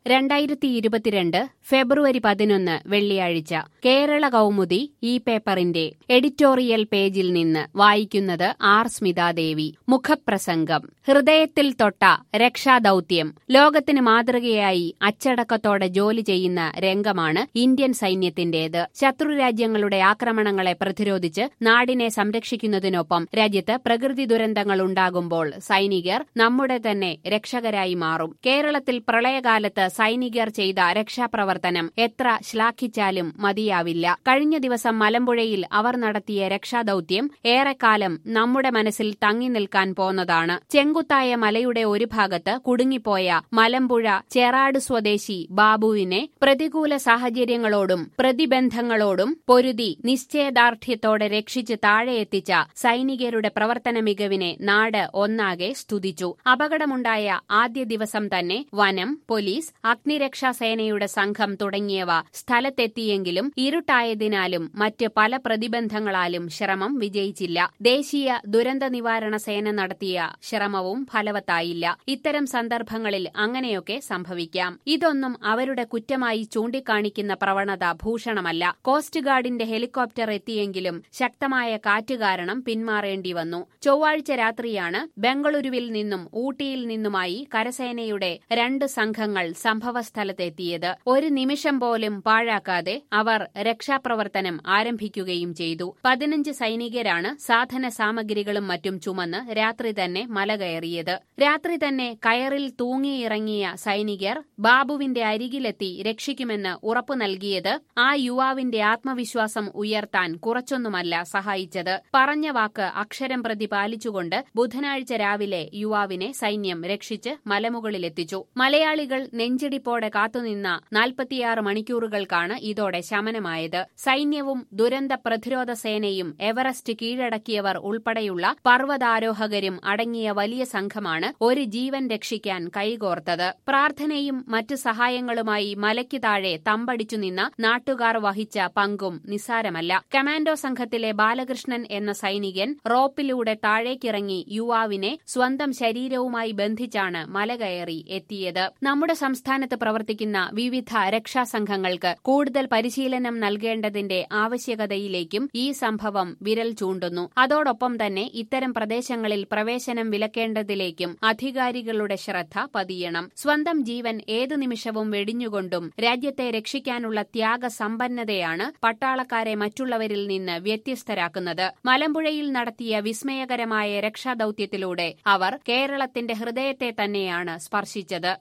രണ്ടായിരത്തി ഇരുപത്തിരണ്ട് ഫെബ്രുവരി പതിനൊന്ന് വെള്ളിയാഴ്ച കേരള കൗമുദി ഈ പേപ്പറിന്റെ എഡിറ്റോറിയൽ പേജിൽ നിന്ന് വായിക്കുന്നത് ആർ സ്മിതാദേവി മുഖപ്രസംഗം ഹൃദയത്തിൽ തൊട്ട രക്ഷാദൌത്യം ലോകത്തിന് മാതൃകയായി അച്ചടക്കത്തോടെ ജോലി ചെയ്യുന്ന രംഗമാണ് ഇന്ത്യൻ സൈന്യത്തിന്റേത് ശത്രുരാജ്യങ്ങളുടെ ആക്രമണങ്ങളെ പ്രതിരോധിച്ച് നാടിനെ സംരക്ഷിക്കുന്നതിനൊപ്പം രാജ്യത്ത് പ്രകൃതി ദുരന്തങ്ങൾ ഉണ്ടാകുമ്പോൾ സൈനികർ നമ്മുടെ തന്നെ രക്ഷകരായി മാറും കേരളത്തിൽ പ്രളയകാലത്ത് സൈനികർ ചെയ്ത രക്ഷാപ്രവർത്തനം എത്ര ശ്ലാഘിച്ചാലും മതിയാവില്ല കഴിഞ്ഞ ദിവസം മലമ്പുഴയിൽ അവർ നടത്തിയ രക്ഷാദൌത്യം ഏറെക്കാലം നമ്മുടെ മനസ്സിൽ തങ്ങി നിൽക്കാൻ പോന്നതാണ് ചെങ്കുത്തായ മലയുടെ ഒരു ഭാഗത്ത് കുടുങ്ങിപ്പോയ മലമ്പുഴ ചേറാട് സ്വദേശി ബാബുവിനെ പ്രതികൂല സാഹചര്യങ്ങളോടും പ്രതിബന്ധങ്ങളോടും പൊരുതി നിശ്ചയദാർഢ്യത്തോടെ രക്ഷിച്ച് താഴെ എത്തിച്ച സൈനികരുടെ പ്രവർത്തന മികവിനെ നാട് ഒന്നാകെ സ്തുതിച്ചു അപകടമുണ്ടായ ആദ്യ ദിവസം തന്നെ വനം പോലീസ് അഗ്നിരക്ഷാസേനയുടെ സംഘം തുടങ്ങിയവ സ്ഥലത്തെത്തിയെങ്കിലും ഇരുട്ടായതിനാലും മറ്റ് പല പ്രതിബന്ധങ്ങളാലും ശ്രമം വിജയിച്ചില്ല ദേശീയ ദുരന്ത നിവാരണ സേന നടത്തിയ ശ്രമവും ഫലവത്തായില്ല ഇത്തരം സന്ദർഭങ്ങളിൽ അങ്ങനെയൊക്കെ സംഭവിക്കാം ഇതൊന്നും അവരുടെ കുറ്റമായി ചൂണ്ടിക്കാണിക്കുന്ന പ്രവണത ഭൂഷണമല്ല കോസ്റ്റ് ഗാർഡിന്റെ ഹെലികോപ്റ്റർ എത്തിയെങ്കിലും ശക്തമായ കാറ്റ് കാരണം പിന്മാറേണ്ടി വന്നു ചൊവ്വാഴ്ച രാത്രിയാണ് ബംഗളൂരുവിൽ നിന്നും ഊട്ടിയിൽ നിന്നുമായി കരസേനയുടെ രണ്ട് സംഘങ്ങൾ സംഭവസ്ഥലത്തെത്തിയത് ഒരു നിമിഷം പോലും പാഴാക്കാതെ അവർ രക്ഷാപ്രവർത്തനം ആരംഭിക്കുകയും ചെയ്തു പതിനഞ്ച് സൈനികരാണ് സാധന സാമഗ്രികളും മറ്റും ചുമന്ന് രാത്രി തന്നെ മല കയറിയത് രാത്രി തന്നെ കയറിൽ തൂങ്ങിയിറങ്ങിയ സൈനികർ ബാബുവിന്റെ അരികിലെത്തി രക്ഷിക്കുമെന്ന് ഉറപ്പു നൽകിയത് ആ യുവാവിന്റെ ആത്മവിശ്വാസം ഉയർത്താൻ കുറച്ചൊന്നുമല്ല സഹായിച്ചത് പറഞ്ഞ വാക്ക് അക്ഷരം പ്രതി പാലിച്ചുകൊണ്ട് ബുധനാഴ്ച രാവിലെ യുവാവിനെ സൈന്യം രക്ഷിച്ച് മലമുകളിലെത്തിച്ചു മലയാളികൾ നെഞ്ചിടിപ്പോടെ കാത്തുനിന്ന നാൽപ്പത്തിയാറ് മണിക്കൂറുകൾക്കാണ് ഇതോടെ ശമനമായത് സൈന്യവും ദുരന്ത പ്രതിരോധ സേനയും എവറസ്റ്റ് കീഴടക്കിയവർ ഉൾപ്പെടെയുള്ള പർവ്വതാരോഹകരും അടങ്ങിയ വലിയ സംഘമാണ് ഒരു ജീവൻ രക്ഷിക്കാൻ കൈകോർത്തത് പ്രാർത്ഥനയും മറ്റു സഹായങ്ങളുമായി മലയ്ക്ക് താഴെ തമ്പടിച്ചു നിന്ന നാട്ടുകാർ വഹിച്ച പങ്കും നിസ്സാരമല്ല കമാൻഡോ സംഘത്തിലെ ബാലകൃഷ്ണൻ എന്ന സൈനികൻ റോപ്പിലൂടെ താഴേക്കിറങ്ങി യുവാവിനെ സ്വന്തം ശരീരവുമായി ബന്ധിച്ചാണ് മല കയറി എത്തിയത് നമ്മുടെ സംസ്ഥാനത്ത് പ്രവർത്തിക്കുന്ന വിവിധ രക്ഷാസംഘങ്ങൾക്ക് കൂടുതൽ പരിശീലനം നൽകേണ്ടതിന്റെ ആവശ്യകതയിലേക്കും ഈ സംഭവം വിരൽ ചൂണ്ടുന്നു അതോടൊപ്പം തന്നെ ഇത്തരം പ്രദേശങ്ങളിൽ പ്രവേശനം വിലക്കേണ്ടതിലേക്കും അധികാരികളുടെ ശ്രദ്ധ പതിയണം സ്വന്തം ജീവൻ ഏതു നിമിഷവും വെടിഞ്ഞുകൊണ്ടും രാജ്യത്തെ രക്ഷിക്കാനുള്ള ത്യാഗസമ്പന്നതയാണ് പട്ടാളക്കാരെ മറ്റുള്ളവരിൽ നിന്ന് വ്യത്യസ്തരാക്കുന്നത് മലമ്പുഴയിൽ നടത്തിയ വിസ്മയകരമായ രക്ഷാദൌത്യത്തിലൂടെ അവർ കേരളത്തിന്റെ ഹൃദയത്തെ തന്നെയാണ് സ്പർശിച്ചത്